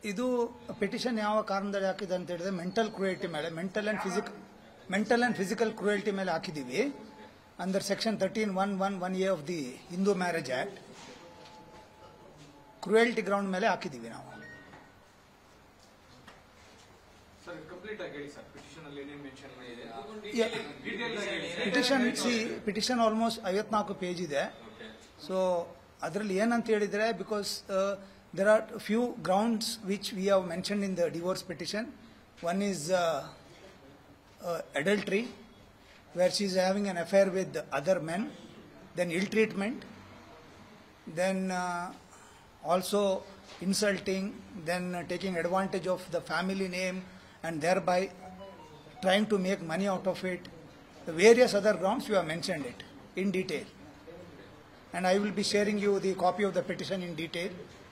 ಇದು ಪಿಟಿಷನ್ ಯಾವ ಕಾರಣದಲ್ಲಿ ಹಾಕಿದೆ ಅಂತ ಹೇಳಿದ್ರೆ ಮೆಂಟಲ್ ಕ್ರೂಯಲ್ಟಿ ಮೇಲೆ mental and physic mental and physical cruelty ಮೇಲೆ ಹಾಕಿದ್ದೀವಿ under section thirteen one one one A of the Hindu marriage act cruelty ground ಮೇಲೆ ಹಾಕಿದ್ದೀವಿ ನಾವು ಸರ್ ಕಂಪ್ಲೀಟ್ ಆಗಿ ಹೇಳಿ ಸರ್ ಪಿಟಿಷನ್ ಅಲ್ಲಿ ಏನೇನು ಮೆನ್ಷನ್ ಇದೆ Yeah. ಪಿಟಿಷನ್ ಸಿ ಪಿಟಿಷನ್ ಆಲ್ಮೋಸ್ಟ್ ಐವತ್ನಾಲ್ಕು ಪೇಜ್ ಇದೆ ಸೊ ಅದರಲ್ಲಿ ಏನಂತ ಹೇಳಿದ್ರೆ because there are few grounds which we have mention in the divorce petition one is adultery where she is having an affair with other men then ill treatment then uh, also insulting then uh, taking advantage of the family name and thereby trying to make money out of it the various other grounds you have mentioned it in detail and i will be sharing you the copy of the petition in detail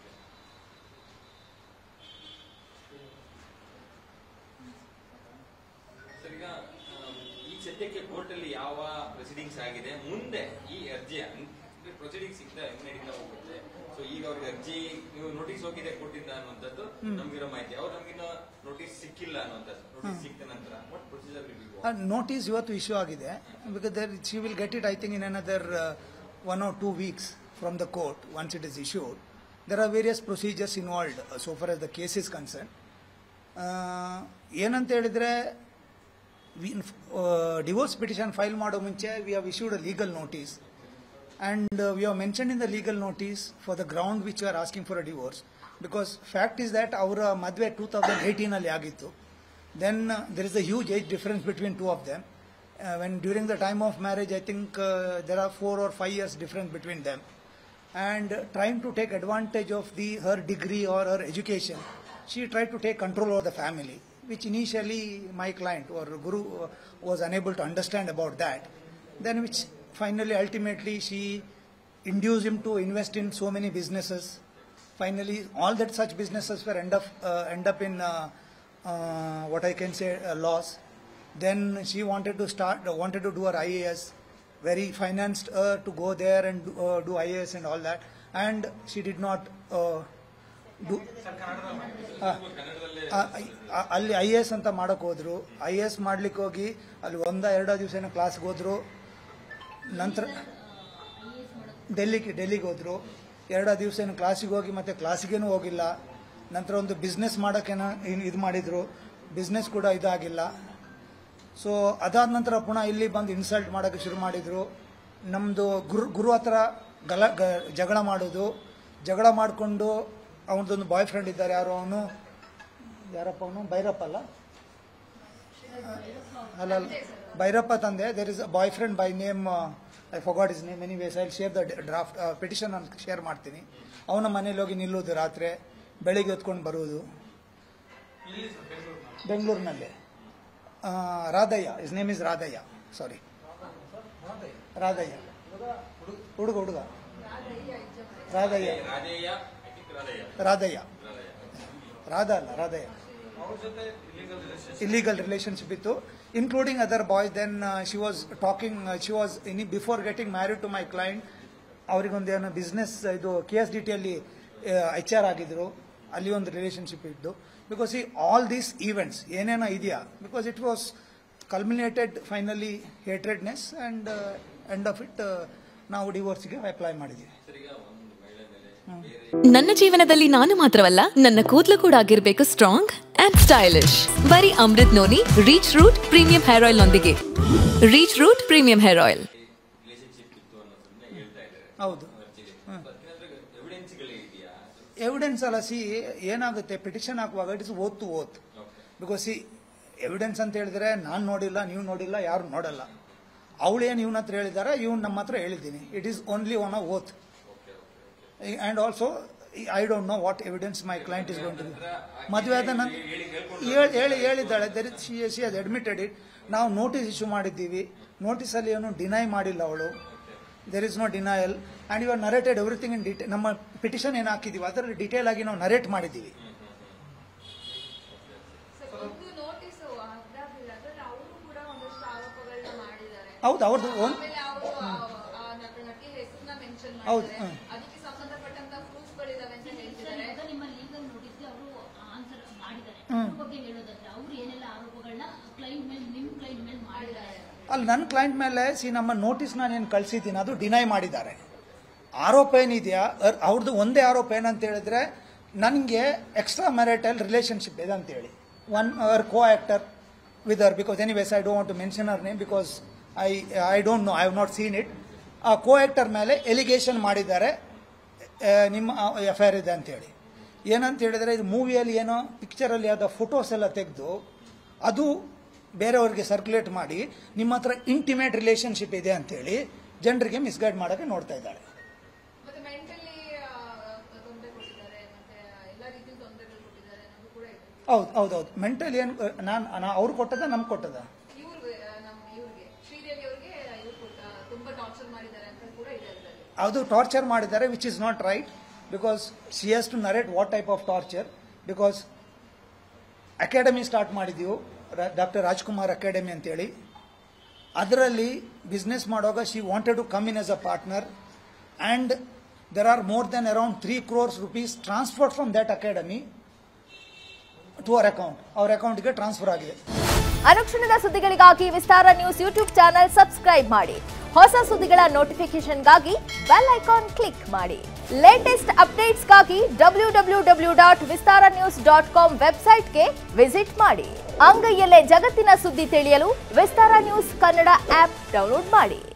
sir ಈಗ um, ಈ ಸದ್ಯಕ್ಕೆ court ಅಲ್ಲಿ ಯಾವ proceedings ಆಗಿದೆ ಮುಂದೆ ಈ ಅರ್ಜಿ ಅಂದ್ರೆ ಪ್ರೊಸೀಡಿಂಗ್ಸ್ ಇಂದ ಹೆಂಗ್ ನಡೀತಾ ಹೋಗುತ್ತೆ ಸೊ ಈಗ ಅವ್ರಿಗೆ ಅರ್ಜಿ ನೀವು ನೋಟಿಸ್ ಹೋಗಿದೆ ಕೊಟ್ಟಿದ್ದ ಅನ್ನುವಂಥದ್ದು ನಮ್ಗಿರೋ ಮಾಹಿತಿ ಅವ್ರು ನಮ್ಗಿನ್ನ ನೋಟಿಸ್ ಸಿಕ್ಕಿಲ್ಲ ಅನ್ನುವಂಥದ್ದು ನೋಟಿಸ್ ಸಿಕ್ತ ನಂತರ what procedure will be notice ಇವತ್ತು ಇಶ್ಯೂ ಆಗಿದೆ because there she will get it I think in another one or two weeks from the court once it is issued there are various procedures involved so far as the case is concern ಏನಂತ ಹೇಳಿದ್ರೆ divorce petition file ಮಾಡೋ ಮುಂಚೆ we have issued a legal notice and uh, we have mentioned in the legal notice for the ground which we are asking for a divorce because fact is that our ಮದುವೆ two thousand ಏಯ್ಟೀನಲ್ಲಿ ಆಗಿತ್ತು then there is a huge age difference between two of them uh, when during the time of marriage i think uh, there are four or five years difference between them and uh, trying to take advantage of the her degree or her education she tried to take control over the family which initially my client or guru uh, was unable to understand about that then which finally ultimately she induced him to invest in so many businesses finally all that such businesses were end up uh, end up in uh, uh, what i can say uh, loss then she wanted to start uh, wanted to do her ias very financed her to go there and do, uh, do ias and all that and she did not uh, do ಆ, ಆ, ಆ- ಅಲ್ಲಿ I A S ಅಂತ ಮಾಡಕ್ ಹೋದ್ರು I A S ಮಾಡ್ಲಿಕ್ಕೆ ಹೋಗಿ ಅಲ್ಲಿ ಒಂದ ಎರಡೋ ದಿವಸ ಏನೋ ಕ್ಲಾಸ್ಗೆ ಹೋದ್ರು ನಂತರ ಡೆಲ್ಲಿಗೆ ಡೆಲ್ಲಿಗೆ ಹೋದ್ರು ಎರಡೋ ದಿವಸ ಏನು ಕ್ಲಾಸಿಗೆ ಹೋಗಿ ಮತ್ತೆ ಕ್ಲಾಸಿಗೇನು ಹೋಗಿಲ್ಲ ನಂತರ ಒಂದು ಬಿಸ್ನೆಸ್ ಮಾಡೋಕ್ಕೇನೋ ಇದು ಮಾಡಿದ್ರು ಬಿಸ್ನೆಸ್ ಕೂಡ ಇದಾಗಿಲ್ಲ ಸೊ ಅದಾದ ನಂತರ ಪುನಃ ಇಲ್ಲಿ ಬಂದು ಇನ್ಸಲ್ಟ್ ಮಾಡೋಕ್ಕೆ ಶುರು ಮಾಡಿದ್ರು ನಮ್ಮದು ಗುರು ಗುರು ಹತ್ರ ಗಲ ಗ- ಜಗಳ ಮಾಡೋದು ಜಗಳ ಮಾಡಿಕೊಂಡು ಅವನದೊಂದು ಬಾಯ್ ಫ್ರೆಂಡ್ ಇದ್ದಾರೆ ಯಾರು ಅವನು ಯಾರಪ್ಪ ಅವನು ಭೈರಪ್ಪ ಅಲ್ಲ ಅಲ್ಲ ಅಲ್ಲ ಭೈರಪ್ಪ ತಂದೆ there is a boyfriend by name I forgot is name anyways I share the draft petition ಅಂತ ಶೇರ್ ಮಾಡ್ತೀನಿ ಅವನ ಮನೇಲಿ ಹೋಗಿ ನಿಲ್ಲೋದು ರಾತ್ರಿ ಬೆಳಿಗ್ಗೆ ಹೊತ್ಕೊಂಡು ಬರುವುದು ಬೆಂಗಳೂರಿನಲ್ಲಿ ಆ, Radhayya is name is Radhayya sorry Radhayya ಹುಡುಗ ಹುಡುಗ ರಾಧಯ್ಯ ರಾಧೇಯ ಐ ಥಿಂಕ್ ರಾಧೇಯ ರಾಧಯ್ಯ ರಾಧ ಅಲ್ಲ ರಾಧಯ್ಯ ಅವ್ರ ಜೊತೆ ಇಲ್ಲಿಗಲ್ ರಿಲೇಷನ್ಶಿಪ್ illegal relationship ಇತ್ತು including other boys then uh, she was talking uh, she was in before getting married to my client ಅವರಿಗೊಂದು ಏನೋ ಬಿಸ್ನೆಸ್ ಇದು ಕೆ ಎಸ್ ಡಿ ಟಿಯಲ್ಲಿ ಎಚ್ ಆರ್ ಆಗಿದ್ರು ಅಲ್ಲಿ ಒಂದು ರಿಲೇಶನ್ಶಿಪ್ ಇದ್ದು ಬಿಕಾಸ್ ಈ ಆಲ್ ದೀಸ್ ಈವೆಂಟ್ಸ್ ಏನೇನೋ ಇದೆಯಾ because it was culminated finally hatredness and end of it ನಾವು ಡಿವೋರ್ಸ್ಗೆ ಅಪ್ಲೈ ಮಾಡಿದ್ದೀವಿ ಸರ್ ಈಗ ಒಂದು ಮಹಿಳೆ ಮೇಲೆ ನನ್ನ ಜೀವನದಲ್ಲಿ ನಾನು ಮಾತ್ರವಲ್ಲ ನನ್ನ ಕೂದಲು ಕೂಡ ಆಗಿರ್ಬೇಕು ಸ್ಟ್ರಾಂಗ್ ಅಂಡ್ ಸ್ಟೈಲಿಶ್ ಬರೀ Amrut noni reach root premium hair oil ನೊಂದಿಗೆ reach root premium hair oil relationship ಇತ್ತು ಅನ್ನೋದನ್ನ ಹೇಳ್ತಾ ಇದ್ದಾರೆ ಹೌದು ಅರ್ಜಿಲಿ ಎವಿಡೆನ್ಸ್ಗಳೇ ಇದೆಯಾ ಎವಿಡೆನ್ಸ್ ಅಲ್ಲ ಸಿ ಏನಾಗುತ್ತೆ ಪಿಟಿಷನ್ ಹಾಕುವಾಗ it is oath to oath because she evidence ಅಂತ ಹೇಳಿದ್ರೆ ನಾನು ನೋಡಿಲ್ಲ ನೀವು ನೋಡಿಲ್ಲ ಯಾರು ನೋಡಲ್ಲ ಅವಳೇನು ಇವನ ಹತ್ರ ಹೇಳಿದಾರೆ ಇವ್ನು ನಮ್ಮ ಹತ್ರ ಹೇಳಿದ್ದೀನಿ it is only one a oath and also I don't know what evidence my client is going to ಮದುವೆ ಆದ ನಂತರ ಹೇಳಿ ಹೇಳಿ ಹೇಳಿದ್ದಾಳೆ there is she she has admitted it ನಾವು ನೋಟಿಸ್ ಇಶ್ಯೂ ಮಾಡಿದ್ದೀವಿ ನೋಟಿಸಲ್ಲಿ ಏನು ಡಿನೈ ಮಾಡಿಲ್ಲ ಅವಳು there is no denial and you are narrated everything in detail ನಮ್ಮ ಪಿಟಿಷನ್ ಏನು ಹಾಕಿದ್ದೀವಿ ಅದರಲ್ಲಿ ಡೀಟೇಲ್ ಆಗಿ ನಾವು ನರೇಟ್ ಮಾಡಿದ್ದೀವಿ ಸರ್, ಒಂದು ನೋಟಿಸ್ ಅದಾಗಿಲ್ಲ ಅದ್ರಲ್ಲಿ ಅವರು ಕೂಡ ಒಂದಷ್ಟು ಆರೋಪಗಳನ್ನ ಮಾಡಿದ್ದಾರೆ ಹೌದು ಅವ್ರದ್ದು ಒಂದು ಆಮೇಲೆ ಅವರು ಆ ನಟ ನಟಿ ಹೆಸರನ್ನ ಮೆನ್ಷನ್ ಹೌದು, ಮಾಡಿದ್ದಾರೆ ಹ್ಮ್. ಅದಕ್ಕೆ ಸಂಬಂಧಪಟ್ಟಂತ ಪ್ರೂಫ್ ಗಳಿದಾವೆ ಅಂತ ಹೇಳ್ತಿದ್ದಾರೆ ಈಗ ನಿಮ್ಮ ಲೀಗಲ್ ನೋಟಿಸ್ಗೆ ಅವರು ಕ್ಲೈಂಟ್ ಮೇಲೆ ನಿಮ್ಮ ಕ್ಲೈಂಟ್ ಮೇಲೆ ಮಾಡಿದ್ದಾರೆ ಅಲ್ಲಿ ನನ್ನ ಕ್ಲೈಂಟ್ ಮೇಲೆ ಸಿ ನಮ್ಮ ನೋಟಿಸ್ ನಾನು ಏನು ಕಳಿಸಿದ್ದೀನಿ ಅದು ಡಿನೈ ಮಾಡಿದ್ದಾರೆ ಆರೋಪ ಏನಿದೆಯಾ ಅರ್- ಅವ್ರದ್ದು ಒಂದೇ ಆರೋಪ ಏನಂತ ಹೇಳಿದ್ರೆ ನನಗೆ ಎಕ್ಸ್ಟ್ರಾ ಮ್ಯಾರಿಟಲ್ ರಿಲೇಷನ್ಶಿಪ್ ಇದೆ ಅಂತೇಳಿ one our co actor with her because anyways I don't want to mention our name because I I don't know I have not seen it ಆ ಕೋ ಆ್ಯಕ್ಟರ್ ಮೇಲೆ ಎಲಿಗೇಷನ್ ಮಾಡಿದ್ದಾರೆ ಆ, ನಿಮ್ಮ F I R ಇದೆ ಅಂತೇಳಿ ಏನಂತ ಹೇಳಿದರೆ ಇದು ಮೂವಿಯಲ್ಲಿ ಏನೋ ಪಿಕ್ಚರಲ್ಲಿ ಯಾವುದೋ ಫೋಟೋಸ್ ಎಲ್ಲ ತೆಗೆದು ಅದು ಬೇರೆಯವ್ರಿಗೆ ಸರ್ಕ್ಯುಲೇಟ್ ಮಾಡಿ ನಿಮ್ಮ ಹತ್ರ ಇಂಟಿಮೇಟ್ ರಿಲೇಷನ್ಶಿಪ್ ಇದೆ ಅಂತೇಳಿ ಜನರಿಗೆ ಮಿಸ್ಗೈಡ್ ಮಾಡೋಕ್ಕೆ ನೋಡ್ತಾ ಇದ್ದಾಳೆ ಮತ್ತೆ ಮೆಂಟಲಿ ತೊಂದರೆ ಕೊಟ್ಟಿದ್ದಾರೆ ಮತ್ತೆ ಎಲ್ಲ ರೀತಿಯ ತೊಂದರೆಗಳು ಕೊಟ್ಟಿದ್ದಾರೆ ಅನ್ನೋದು ಕೂಡ ಇದೆ ಹೌದು ಹೌದು ಹೌದು ಮೆಂಟಲ್ ಏನು ನಾನು ನಾ ಅವ್ರು ಕೊಟ್ಟದ ನಮ್ಗೆ ಕೊಟ್ಟದ ಇವ್ರಿಗೆ ನಮ್ಮ ಇವ್ರಿಗೆ ಶ್ರೀದೇವಿ ಅವ್ರಿಗೆ ಇವ್ರು ಕೊಟ್ಟ ತುಂಬಾ ಟಾರ್ಚರ್ ಮಾಡಿದ್ದಾರೆ ಅಂತ ಕೂಡ ಇದೆ ಅದರಲ್ಲಿ ಅದು ಟಾರ್ಚರ್ ಮಾಡಿದ್ದಾರೆ which is not right because she has to narrate what type of torture because academy start ಮಾಡಿದ್ದೀವಿ ಡಾಕ್ಟರ್ ರಾಜ್ಕುಮಾರ್ ಅಕಾಡೆಮಿ ಅಂತೇಳಿ ಅದರಲ್ಲಿ ಬಿಸ್ನೆಸ್ ಮಾಡುವಾಗ she wanted to come in as a partner and there are more then around three crores rupees transfer from that academy to our account ಅವ್ರ ಅಕೌಂಟ್ಗೆ transfer ಆಗಿದೆ ಅನುಕ್ಷಣದ ಸುದ್ದಿಗಳಿಗಾಗಿ Vistara news YouTube channel subscribe ಮಾಡಿ ಹೊಸ ಸುದ್ದಿಗಳ ನೋಟಿಫಿಕೇಶನ್ಗಾಗಿ ಬೆಲ್ ಐಕಾನ್ ಕ್ಲಿಕ್ ಮಾಡಿ ಲೇಟೆಸ್ಟ್ ಅಪ್ಡೇಟ್ಸ್ಗಾಗಿ W W W dot Vistara news dot com ವೆಬ್ಸೈಟ್ಗೆ ವಿಸಿಟ್ ಮಾಡಿ ಅಂಗೈಯಲ್ಲೇ ಜಗತ್ತಿನ ಸುದ್ದಿ ತಿಳಿಯಲು Vistara news Kannada app download ಮಾಡಿ